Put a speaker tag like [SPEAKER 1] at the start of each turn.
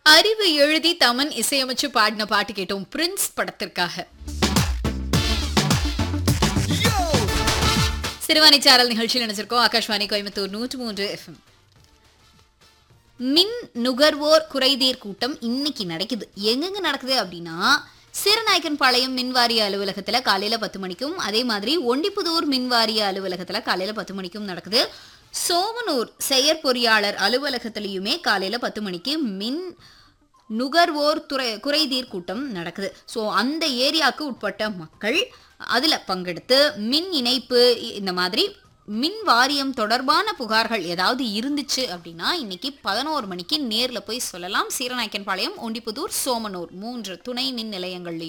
[SPEAKER 1] அறிவு எழுதி தமன் இசையமைச்சு பாடின பாட்டு கேட்டோம் பிரின்ஸ் படத்திற்காக சிறுவாணி சாரல் நிகழ்ச்சியில் நினைச்சிருக்கோம் ஆகாஷ்வாணி கோயம்புத்தூர் நூற்று மூன்று எஃப்எம் மின் நுகர்வோர் குறைதீர் கூட்டம் இன்னைக்கு நடக்குது எங்கெங்க நடக்குது அப்படின்னா சீரநாயக்கன் பாளையம் மின்வாரிய அலுவலகத்துல காலையில பத்து மணிக்கும் அதே மாதிரி ஒண்டிப்புதூர் மின்வாரிய அலுவலகத்துல காலையில பத்து மணிக்கும் நடக்குது சோமனூர் செயற்பொறியாளர் அலுவலகத்திலையுமே காலையில பத்து மணிக்கு மின் நுகர்வோர் துறை குறைதீர் கூட்டம் நடக்குது ஸோ அந்த ஏரியாவுக்கு உட்பட்ட மக்கள் அதில் பங்கெடுத்து மின் இணைப்பு இந்த மாதிரி மின் வாரியம் தொடர்பான புகார்கள் ஏதாவது இருந்துச்சு அப்படின்னா இன்னைக்கு பதினோரு மணிக்கு நேரில் போய் சொல்லலாம் சீரநாயக்கன்பாளையம் ஒண்டிப்புதூர் சோமனூர் மூன்று துணை மின் நிலையங்கள்லையும்